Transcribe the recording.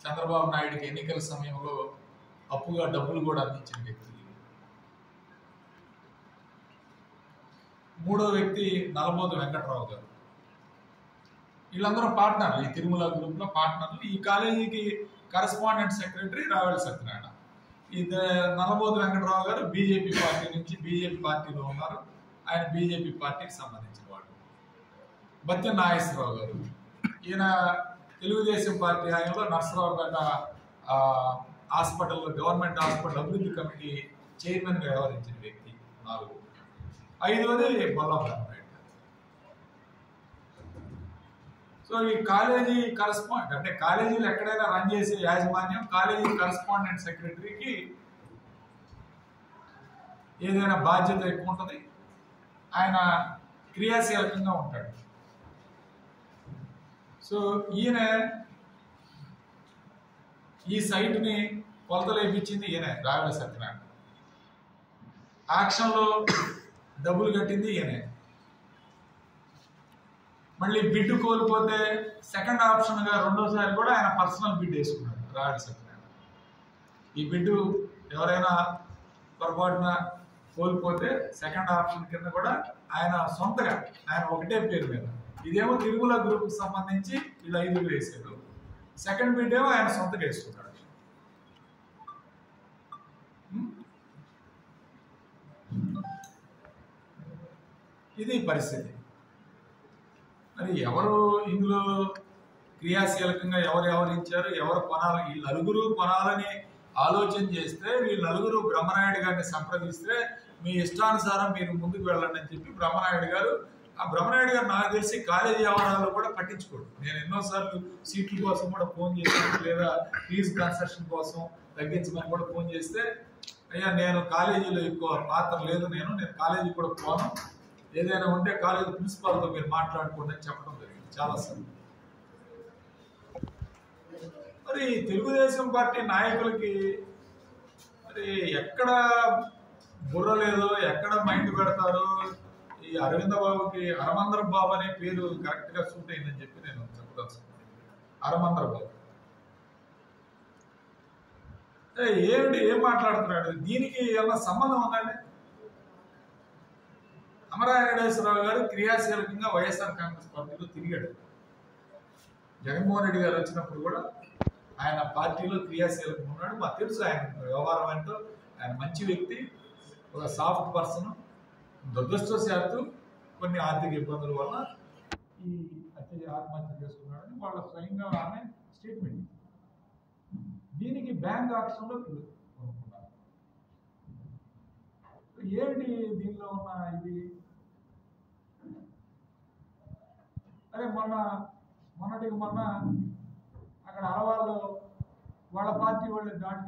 చంద్రబాబు నాయుడుకి ఎన్నికల సమయంలో అప్పుగా డబ్బులు కూడా అందించిన వ్యక్తి మూడో వ్యక్తి నలమోతు వెంకట్రావు గారు వీళ్ళందరూ పార్ట్నర్లు ఈ తిరుమల గ్రూప్ లో పార్ట్నర్లు ఈ కాలేజీకి కరస్పాండెంట్ సెక్రటరీ రావెల సత్యనారాయణ ఈ ద- నలమోతు వెంకటరావు గారు బీజేపీ పార్టీ నుంచి బీజేపీ పార్టీలో ఉన్నారు ఆయన బీజేపీ పార్టీకి సంబంధించిన వాడు బత్య నాగేశ్వరరావు గారు ఈయన తెలుగుదేశం పార్టీ ఆయనలో నర్సరావుపేట ఆ, హాస్పిటల్ గవర్నమెంట్ హాస్పిటల్ అభివృద్ధి కమిటీ చైర్మన్ గా వ్యవహరించిన వ్యక్తి నాలుగు ఐదవది బొల్లభరావు నాయుడు సో ఈ కాలేజీ కరస్పాండెంట్ అంటే కాలేజీలు ఎక్కడైనా రన్ చేసే యాజమాన్యం కాలేజీ కరస్పాండెంట్ సెక్రటరీకి ఏదైనా బాధ్యత ఎక్కువ ఉంటుంది ఆయన క్రియాశీలకంగా ఉంటాడు సో ఈయన ఈ సైట్ని కొలతలు వేయించింది ఈయన రావిల సత్యనారాయణ యాక్షన్లో డబ్బులు కట్టింది ఈయనే మళ్ళీ బిడ్ కోల్పోతే సెకండ్ ఆప్షన్ గా రెండోసారి కూడా ఆయన పర్సనల్ బిడ్ వేసుకున్నాడు రావిల సత్యనారాయణ ఈ బిడ్ ఎవరైనా పొరపాటున కోల్పోతే సెకండ్ ఆప్షన్ కింద కూడా ఆయన సొంతగా ఆయన ఒకటే పేరు మీద ఇదేమో తిరుమల గ్రూప్ కి సంబంధించి వీళ్ళు ఐదుగురు వేసాడు సెకండ్ బిడ్ ఏమో ఆయన సొంతగా వేసుకున్నాడు ఉం? ఇది పరిస్థితి మరి ఎవరు ఇందులో క్రియాశీలకంగా ఎవరు వ్యవహరించారు ఎవరు కొనాలి ఈ నలుగురు కొనాలని ఆలోచన చేస్తే వీళ్ళు నలుగురు బ్రహ్మనాయుడు గారిని సంప్రదిస్తే మీ ఇష్టానుసారం మీరు ముందుకు వెళ్ళండి అని చెప్పి బ్రహ్మనాయుడు గారు ఆ బ్రహ్మనాయుడు గారు నాకు తెలిసి కాలేజీ వ్యవహారాలు కూడా పట్టించుకోడు నేను ఎన్నోసార్లు సీట్ల కోసం కూడా ఫోన్ చేశాను లేదా ఫీజు కన్సెషన్ కోసం తగ్గించమని కూడా ఫోన్ చేస్తే అయ్యా నేను కాలేజీలో ఎక్కువ పాత్ర లేదు నేను నేను కాలేజీ కూడా పోను ఏదైనా ఉంటే కాలేజీ ప్రిన్సిపాల్తో మీరు మాట్లాడుకోండి అని చెప్పడం జరిగింది చాలాసార్లు మరి తెలుగుదేశం పార్టీ నాయకులకి మరి ఎక్కడ బుర్ర లేదో ఎక్కడ మైండ్ పెడతారో ఈ అరవింద బాబుకి అరమందర బాబు అనే పేరు కరెక్ట్ గా సూట్ అయిందని చెప్పి నేను చెప్పదలుచుకున్నాను అరమందర బాబు ఏ, ఏమిటి ఏం మాట్లాడుతున్నాడు దీనికి ఏమన్నా సంబంధం ఉందండి అమరాయణేశ్వరరావు గారు క్రియాశీలకంగా వైఎస్ఆర్ కాంగ్రెస్ పార్టీలో తిరిగాడు జగన్మోహన్ రెడ్డి గారు వచ్చినప్పుడు కూడా ఆయన పార్టీలో క్రియాశీలకంగా ఉన్నాడు మాకు తెలుసు ఆయన వ్యవహారం ఏంటో ఆయన మంచి వ్యక్తి ఒక సాఫ్ట్ పర్సన్ దురదృష్టవశాత్తు కొన్ని ఆర్థిక ఇబ్బందుల వల్ల ఈ హత్య ఆత్మహత్య చేసుకున్నాడని వాళ్ళ స్వయంగా ఆమె స్టేట్మెంట్ దీనికి బ్యాంక్ ఆక్షన్లో కొనుక్కున్నారు ఏమిటి దీనిలో ఉన్న ఇది అరే మొన్న మొన్నటికి మొన్న అక్కడ అరవాళ్ళు వాళ్ళ పార్టీ వాళ్ళు దాడి